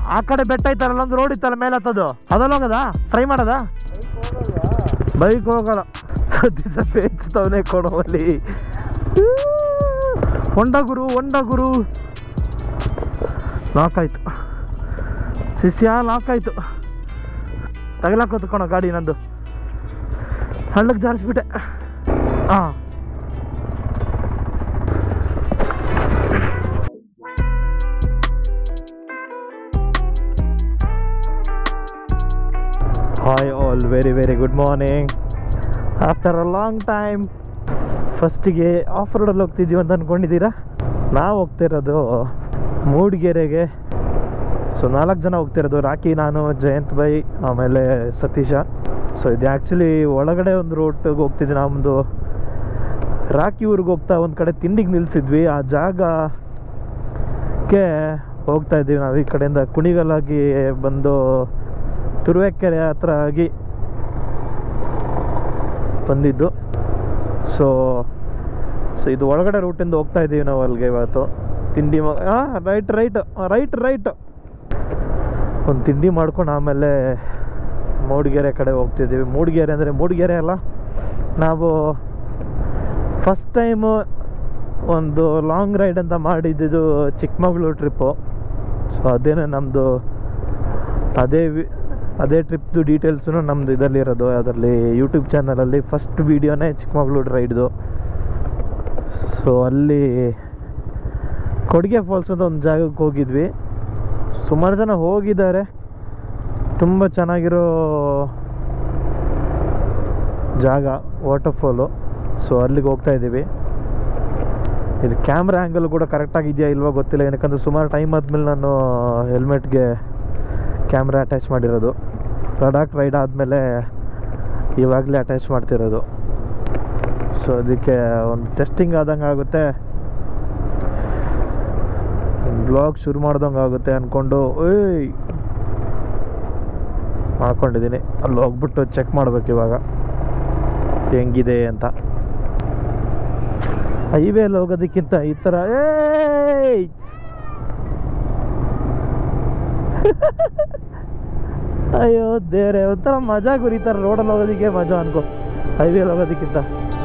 ಆ ಕಡೆ ಬೆಟ್ಟ ಐತಾರಲ್ಲ ಒಂದು ರೋಡ್ ಇತ್ತಲ್ಲ ಮೇಲೆ ಹತ್ತದು ಅದಲ್ಲ ಹೋಗದ ಟ್ರೈ ಮಾಡದ ಬೈಕ್ ಹೋಗಲ್ಲ ಸದ್ಯ ಪೇಚ್ತವನೆ ಕೊಡೋವಲ್ಲಿ ಹೊಂಡ ಗುರು ಹೊಂಡ ಗುರು ಲಾಕ್ ಆಯ್ತು ಶಿಷ್ಯ ಲಾಕ್ ಆಯ್ತು ತಗಲಾಕೋತು ಕಣೋ ಗಾಡಿ ನಂದು ಹಳ್ಳಕ್ಕೆ ಜಾರಿಸ್ಬಿಟ್ಟೆ ಹಾಂ hi all very very good morning after a long time ಫಸ್ಟಿಗೆ ಆಫ್ ರೋಡಲ್ಲಿ ಹೋಗ್ತಿದ್ದೀವಿ ಅಂತ ಅಂದ್ಕೊಂಡಿದ್ದೀರಾ ನಾವು ಹೋಗ್ತಿರೋದು ಮೂಡಿಗೆರೆಗೆ ಸೊ ನಾಲ್ಕು ಜನ ಹೋಗ್ತಿರೋದು ರಾಕಿ ನಾನು ಜಯಂತ್ ಬೈ ಆಮೇಲೆ ಸತೀಶ ಸೊ ಇದು ಆ್ಯಕ್ಚುಲಿ ಒಳಗಡೆ ಒಂದು ರೋಟಿಗೆ ಹೋಗ್ತಿದ್ವಿ ನಮ್ಮದು ರಾಕಿ ಊರಿಗೆ ಹೋಗ್ತಾ ಒಂದು ಕಡೆ ತಿಂಡಿಗೆ ನಿಲ್ಸಿದ್ವಿ ಆ ಜಾಗಕ್ಕೆ ಹೋಗ್ತಾ ಇದ್ದೀವಿ ನಾವು ಈ ಕಡೆಯಿಂದ ಕುಣಿಗಲಾಗಿ ಬಂದು ತುರುವೇಕೆರೆ ಹತ್ರ ಆಗಿ ಬಂದಿದ್ದು ಸೊ ಸೊ ಇದು ಒಳಗಡೆ ರೂಟಿಂದ ಹೋಗ್ತಾ ಇದ್ದೀವಿ ನಾವು ಅಲ್ಲಿಗೆ ಇವತ್ತು ತಿಂಡಿ ಹಾಂ ರೈಟ್ ರೈಟ್ ರೈಟ್ ರೈಟ್ ಒಂದು ತಿಂಡಿ ಮಾಡ್ಕೊಂಡು ಆಮೇಲೆ ಮೂಡಿಗೆರೆ ಕಡೆ ಹೋಗ್ತಿದ್ದೀವಿ ಮೂಡಿಗೆರೆ ಅಂದರೆ ಮೂಡಿಗೆರೆ ಅಲ್ಲ ನಾವು ಫಸ್ಟ್ ಟೈಮು ಒಂದು ಲಾಂಗ್ ರೈಡ್ ಅಂತ ಮಾಡಿದ್ದು ಚಿಕ್ಕಮಗಳೂರು ಟ್ರಿಪ್ಪು ಸೊ ಅದೇನೇ ನಮ್ಮದು ಅದೇ ವಿ- ಅದೇ ಟ್ರಿಪ್ದು ಡೀಟೇಲ್ಸು ನಮ್ಮದು ಇದರಲ್ಲಿರೋದು ಅದರಲ್ಲಿ ಯೂಟ್ಯೂಬ್ ಚಾನಲಲ್ಲಿ ಫಸ್ಟ್ ವೀಡಿಯೋನೇ ಚಿಕ್ಕಮಗಳೂರು ರೈಡ್ದು ಸೊ ಅಲ್ಲಿ ಕೊಡಿಗೆ ಫಾಲ್ಸ್ ಅಂತ ಒಂದು ಜಾಗಕ್ಕೆ ಹೋಗಿದ್ವಿ ಸುಮಾರು ಜನ ಹೋಗಿದ್ದಾರೆ ತುಂಬ ಚೆನ್ನಾಗಿರೋ ಜಾಗ ವಾಟರ್ಫಾಲು ಸೊ ಅಲ್ಲಿಗೆ ಹೋಗ್ತಾ ಇದ್ದೀವಿ ಇದು ಕ್ಯಾಮ್ರಾ ಆ್ಯಂಗಲ್ ಕೂಡ ಕರೆಕ್ಟಾಗಿ ಇದೆಯಾ ಇಲ್ವಾ ಗೊತ್ತಿಲ್ಲ ಏನಕ್ಕಂದ್ರೆ ಸುಮಾರು ಟೈಮ್ ಆದಮೇಲೆ ನಾನು ಹೆಲ್ಮೆಟ್ಗೆ ಕ್ಯಾಮ್ರಾ ಅಟ್ಯಾಚ್ ಮಾಡಿರೋದು ಲಡಾಖ್ ರೈಡ್ ಆದಮೇಲೆ ಇವಾಗಲೇ ಅಟ್ಯಾಚ್ ಮಾಡ್ತಿರೋದು ಸೊ ಅದಕ್ಕೆ ಒಂದು ಟೆಸ್ಟಿಂಗ್ ಆದಂಗೆ ಆಗುತ್ತೆ ಬ್ಲಾಗ್ ಶುರು ಮಾಡ್ದಂಗೆ ಆಗುತ್ತೆ ಅಂದ್ಕೊಂಡು ಏಯ್ ಮಾಡ್ಕೊಂಡಿದ್ದೀನಿ ಅಲ್ಲಿ ಹೋಗ್ಬಿಟ್ಟು ಚೆಕ್ ಮಾಡ್ಬೇಕು ಇವಾಗ ಹೆಂಗಿದೆ ಅಂತ ಹೈವೇಲಿ ಹೋಗೋದಕ್ಕಿಂತ ಈ ಥರ ಏಯ್ ಅಯ್ಯೋ ದೇವ್ರೆ ಒಂಥರ ಮಜಾ ಗುರಿ ಈ ಥರ ರೋಡಲ್ಲಿ ಹೋಗೋದಕ್ಕೆ ಮಜಾ ಅನ್ಕೋ ಹೈವೇಲಿ ಹೋಗೋದಕ್ಕಿಂತ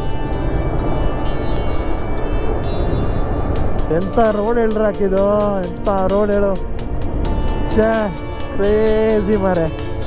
ಎಂಥ ರೋಡ್ ಹೇಳ್ರಿ ಹಾಕಿದ್ದು ಎಂಥ ರೋಡ್ ಹೇಳು ಛೇ ಕ್ರೇಜಿ ಮಾರೆ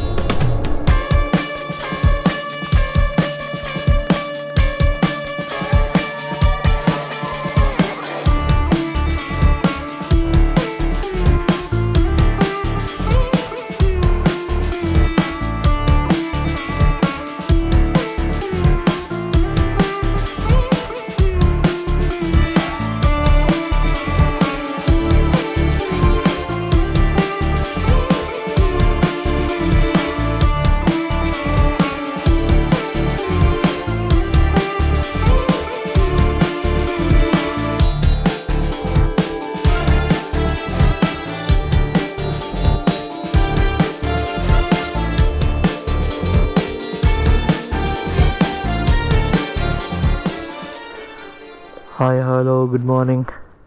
hi hello good morning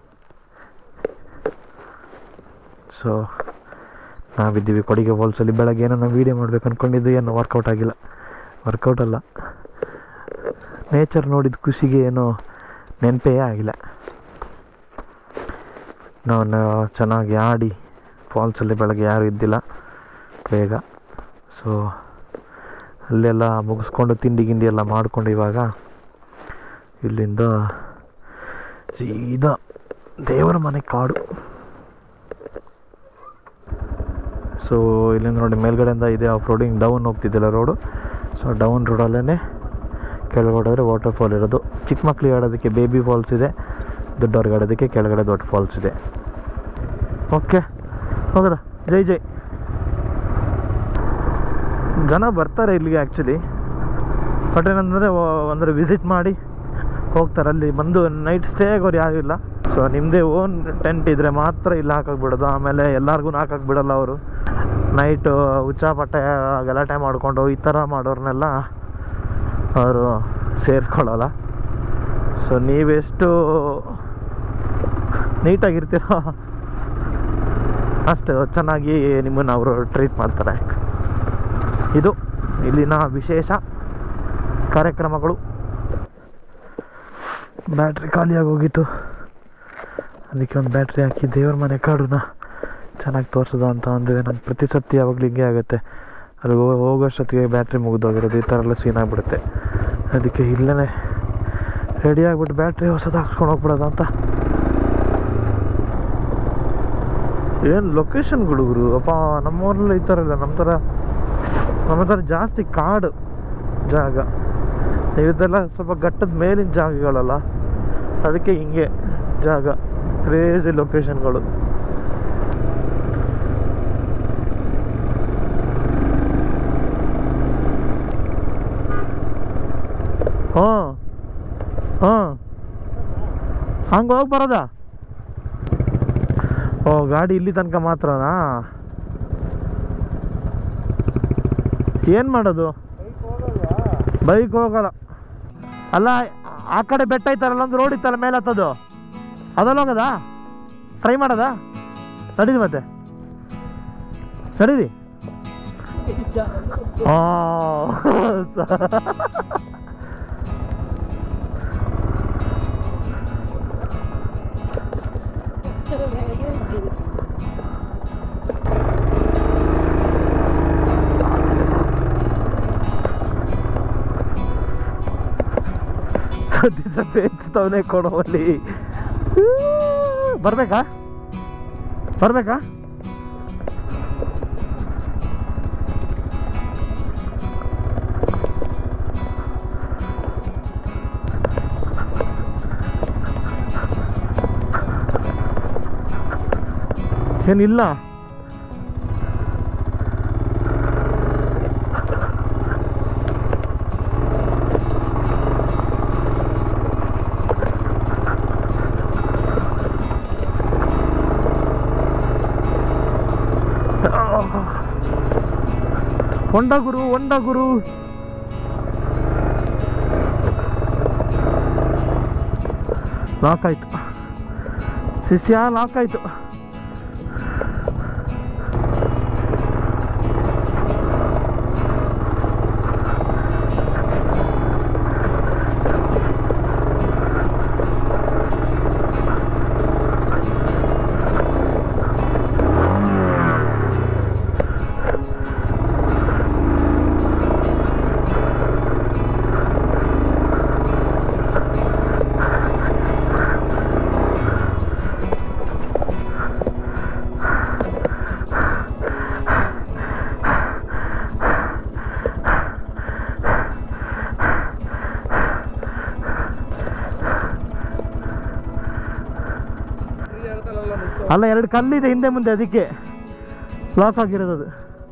so ನಾವಿದ್ದೀವಿ ಕೊಡಿಗೆ ಫಾಲ್ಸಲ್ಲಿ ಬೆಳಗ್ಗೆ ಏನೋ ನಾವು ವೀಡಿಯೋ ಮಾಡ್ಬೇಕು ಅಂದ್ಕೊಂಡಿದ್ದು ಏನೋ ವರ್ಕೌಟ್ ಆಗಿಲ್ಲ ವರ್ಕೌಟ್ ಅಲ್ಲ ನೇಚರ್ ನೋಡಿದ ಖುಷಿಗೆ ಏನೋ ನೆನಪೇ ಆಗಿಲ್ಲ ನಾವು ಚೆನ್ನಾಗಿ ಆಡಿ ಫಾಲ್ಸಲ್ಲಿ ಬೆಳಗ್ಗೆ ಯಾರೂ ಇದ್ದಿಲ್ಲ ಬೇಗ ಸೊ ಅಲ್ಲೆಲ್ಲ ಮುಗಿಸ್ಕೊಂಡು ತಿಂಡಿ ಗಿಂಡಿ ಎಲ್ಲ ಮಾಡಿಕೊಂಡು ಇವಾಗ ಇಲ್ಲಿಂದ ಸೀದಾ ದೇವರ ಮನೆ ಕಾಡು ಸೊ ಇಲ್ಲಿಂದ ನೋಡಿ ಮೇಲ್ಗಡೆಯಿಂದ ಇದೆ ಆಫ್ ರೋಡಿಂಗ್ ಡೌನ್ ಹೋಗ್ತಿದ್ದಿಲ್ಲ ರೋಡು ಸೊ ಡೌನ್ ರೋಡಲ್ಲೇ ಕೆಳಗಡೆ ಹೋದರೆ ವಾಟರ್ ಫಾಲ್ ಇರೋದು ಚಿಕ್ಕ ಮಕ್ಳಿಗೆ ಆಡೋದಕ್ಕೆ ಬೇಬಿ ಫಾಲ್ಸ್ ಇದೆ ದೊಡ್ಡವ್ರಿಗೆ ಆಡೋದಕ್ಕೆ ಕೆಳಗಡೆ ದೊಡ್ಡ ಫಾಲ್ಸ್ ಇದೆ ಓಕೆ ಹೋಗೋದ ಜೈ ಜೈ ಜನ ಬರ್ತಾರೆ ಇಲ್ಲಿಗೆ ಆ್ಯಕ್ಚುಲಿ ಬಟ್ ಏನಂದರೆ ಅಂದರೆ ವಿಸಿಟ್ ಮಾಡಿ ಹೋಗ್ತಾರೆ ಅಲ್ಲಿ ಬಂದು ನೈಟ್ ಸ್ಟೇ ಆಗೋರು ಯಾರೂ ಇಲ್ಲ ಸೊ ನಿಮ್ಮದೇ ಓನ್ ಟೆಂಟ್ ಇದ್ದರೆ ಮಾತ್ರ ಇಲ್ಲಿ ಹಾಕಕ್ಕೆ ಬಿಡೋದು ಆಮೇಲೆ ಎಲ್ಲರಿಗೂ ಹಾಕಕ್ಕೆ ಬಿಡಲ್ಲ ಅವರು ನೈಟು ಹುಚ್ಚಾಪಟ್ಟೆ ಗಲಾಟೆ ಮಾಡಿಕೊಂಡು ಈ ಥರ ಮಾಡೋರ್ನೆಲ್ಲ ಅವರು ಸೇರಿಸ್ಕೊಳ್ಳಲ್ಲ ಸೊ ನೀವೆಷ್ಟು ನೀಟಾಗಿರ್ತೀರೋ ಅಷ್ಟು ಚೆನ್ನಾಗಿ ನಿಮ್ಮನ್ನು ಅವರು ಟ್ರೀಟ್ ಮಾಡ್ತಾರೆ ಇದು ಇಲ್ಲಿನ ವಿಶೇಷ ಕಾರ್ಯಕ್ರಮಗಳು ಬ್ಯಾಟ್ರಿ ಖಾಲಿಯಾಗಿ ಹೋಗಿತ್ತು ಅದಕ್ಕೆ ಒಂದು ಬ್ಯಾಟ್ರಿ ಹಾಕಿ ದೇವ್ರ ಮನೆ ಕಾಡುನ ಚೆನ್ನಾಗಿ ತೋರಿಸೋದು ಅಂತ ಅಂದರೆ ನಂಗೆ ಪ್ರತಿ ಸತಿ ಯಾವಾಗಲೂ ಹಿಂಗೆ ಆಗುತ್ತೆ ಅಲ್ಲಿ ಹೋ- ಹೋಗೋಷ್ಟೊತ್ತಿಗೆ ಬ್ಯಾಟ್ರಿ ಮುಗಿದೋಗಿರೋದು ಈ ಥರ ಎಲ್ಲ ಸೀನ್ ಆಗಿಬಿಡುತ್ತೆ ಅದಕ್ಕೆ ಇಲ್ಲೇ ರೆಡಿ ಆಗಿಬಿಟ್ಟು ಬ್ಯಾಟ್ರಿ ಹೊಸದು ಹಾಕ್ಸ್ಕೊಂಡು ಹೋಗ್ಬಿಡೋದು ಅಂತ ಏನು ಲೊಕೇಶನ್ಗಳು ಗುರು ಅಪ್ಪ ನಮ್ಮೂರಲ್ಲಿ ಈ ಥರ ಇಲ್ಲ ನಮ್ಮ ಥರ ನಮ್ಮ ಥರ ಜಾಸ್ತಿ ಕಾಡು ಜಾಗ ಇದೆಲ್ಲ ಸ್ವಲ್ಪ ಘಟ್ಟದ ಮೇಲಿನ ಜಾಗಗಳಲ್ಲ ಅದಕ್ಕೆ ಹಿಂಗೆ ಜಾಗ ಕ್ರೇಜಿ ಲೊಕೇಶನ್ಗಳು ಹಾಂ ಹಾಂ ಹಂಗೆ ಹೋಗಿ ಬರೋದಾ ಓ ಗಾಡಿ ಇಲ್ಲಿ ತನಕ ಮಾತ್ರನಾ ಏನು ಮಾಡೋದು ಬೈಕ್ ಹೋಗಲ್ಲ ಅಲ್ಲ ಆ ಕಡೆ ಬೆಟ್ಟ ಐತಾರಲ್ಲ ಒಂದು ರೋಡ್ ಇತ್ತಲ್ಲ ಮೇಲೆ ಹತ್ತದು ಅದಲ್ಲಿ ಹೋಗೋದಾ ಟ್ರೈ ಮಾಡೋದಾ ನಡೀರಿ ಮತ್ತೆ ನಡೀರಿ ಆ, ಸ- ಸದ್ಯ ಸದ್ಯ ಹೆಚ್ಚುತ್ತವನೇ ಕೊಡೋವಲ್ಲಿ ಬರ್ಬೇಕಾ ಬರ್ಬೇಕಾ ಏನಿಲ್ಲ ಹೊಂಡ ಗುರು ಹೊಂಡ ಗುರು ಲಾಕ್ ಆಯ್ತು ಶಿಷ್ಯ ಲಾಕ್ ಆಯ್ತು ಅಲ್ಲ ಎರಡು ಕಲ್ಲಿದೆ ಹಿಂದೆ ಮುಂದೆ ಅದಕ್ಕೆ ಲಾಕ್ ಆಗಿರೋದು ಅದು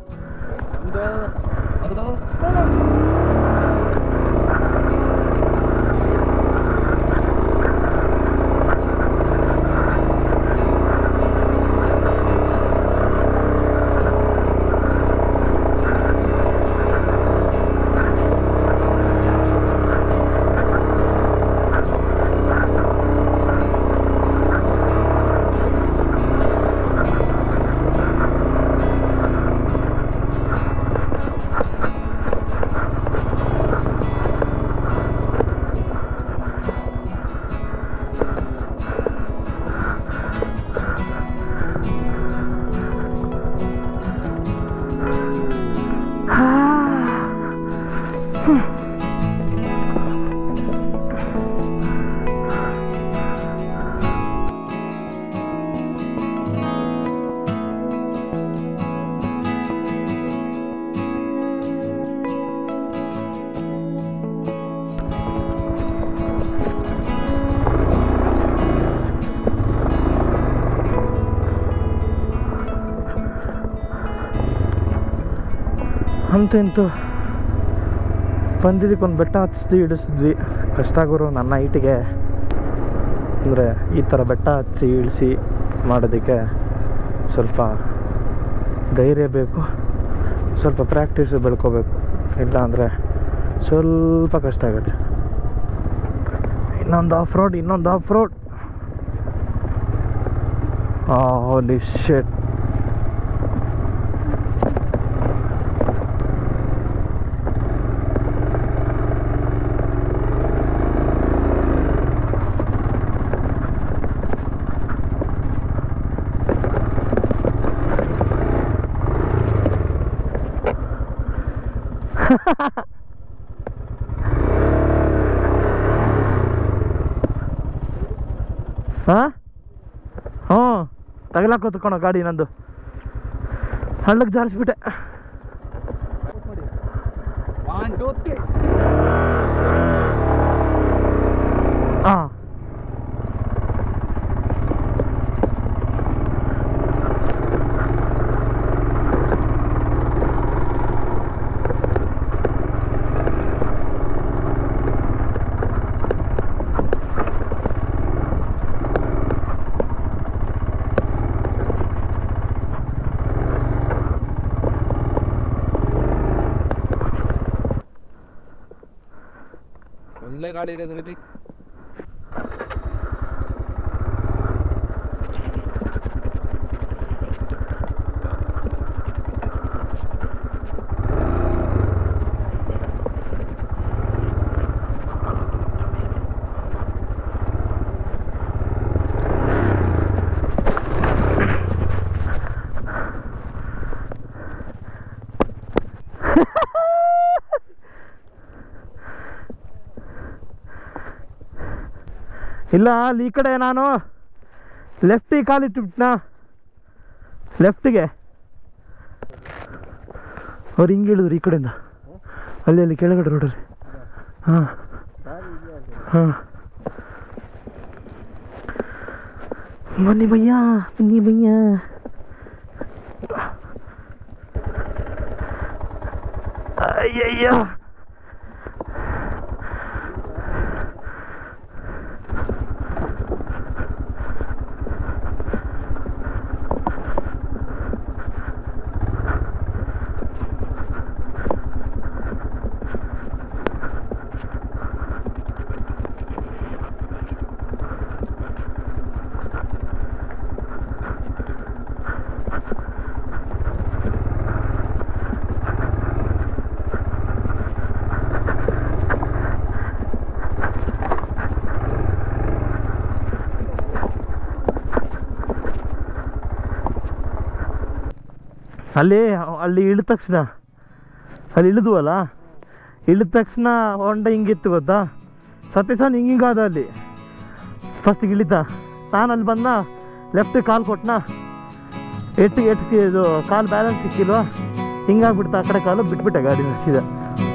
ಅಂತೂ ಇಂತೂ ಬಂದಿದ್ದಕ್ಕೆ ಒಂದು ಬೆಟ್ಟ ಹಚ್ಚಿದ್ವಿ ಇಳಿಸಿದ್ವಿ ಕಷ್ಟ ಗುರು ನನ್ನ ಹೈಟಿಗೆ ಅಂದರೆ ಈ ಥರ ಬೆಟ್ಟ ಹಚ್ಚಿ ಇಳಿಸಿ ಮಾಡೋದಕ್ಕೆ ಸ್ವಲ್ಪ ಧೈರ್ಯ ಬೇಕು ಸ್ವಲ್ಪ ಪ್ರಾಕ್ಟೀಸು ಬೆಳ್ಕೋಬೇಕು ಇಲ್ಲ ಅಂದರೆ ಸ್ವಲ್ಪ ಕಷ್ಟ ಆಗುತ್ತೆ ಇನ್ನೊಂದು ಆಫ್ ರೋಡ್ ಇನ್ನೊಂದು ಆಫ್ ರೋಡ್ ಹೋಲಿ ಶೆಟ್ ಹಾಂ ಹ್ಞೂ ತಗಲಾಕೋತು ಕಣೋ ಗಾಡಿ ನಂದು ಹಳ್ಳಕ್ಕೆ ಜಾರಿಸ್ಬಿಟ್ಟೆ ಒನ್ ಟೂ ತ್ರೀ ಹಾಂ ಒಳ್ಳೆ ಗಾಡಿ ಇದೆ ಅದರಲ್ಲಿ ಇಲ್ಲ ಅಲ್ಲಿ ಈ ಕಡೆ ನಾನು ಲೆಫ್ಟಿಗೆ ಕಾಲಿಟ್ಟುಬಿಟ್ನಾ ಲೆಫ್ಟಿಗೆ ಅವ್ರು ಹಿಂಗೆ ಹೇಳಿದ್ರು ಈ ಕಡೆಯಿಂದ ಅಲ್ಲಿ ಅಲ್ಲಿ ಕೆಳಗಡೆ ರೋಡಲ್ಲಿ ಹಾಂ ಹಾಂ ಬನ್ನಿ ಭಯ್ಯ ಬನ್ನಿ ಭಯ್ಯ ಅಯ್ಯಯ್ಯ ಅಲ್ಲಿ ಅಲ್ಲಿ ಇಳಿದ ತಕ್ಷಣ ಅಲ್ಲಿ ಇಳಿದ್ವಲ್ಲ ಇಳಿದ ತಕ್ಷಣ ಹೊಂಡ ಹಿಂಗಿತ್ತು ಗೊತ್ತಾ ಸತೀಸನ್ ಹಿಂಗೆ ಹಿಂಗಾದ ಅಲ್ಲಿ ಫಸ್ಟಿಗೆ ಇಳಿತ ನಾನು ಅಲ್ಲಿ ಬಂದ ಲೆಫ್ಟಿಗೆ ಕಾಲು ಕೊಟ್ಟನ ಎಟ್ಟು ಎಟ್ಟು ಇದು ಕಾಲು ಬ್ಯಾಲೆನ್ಸ್ ಸಿಕ್ಕಿಲ್ವಾ ಹಿಂಗಾಗ್ಬಿಡ್ತಾ ಆ ಕಡೆ ಕಾಲು ಬಿಟ್ಬಿಟ್ಟೆ ಗಾಡಿ ಸೀದಾ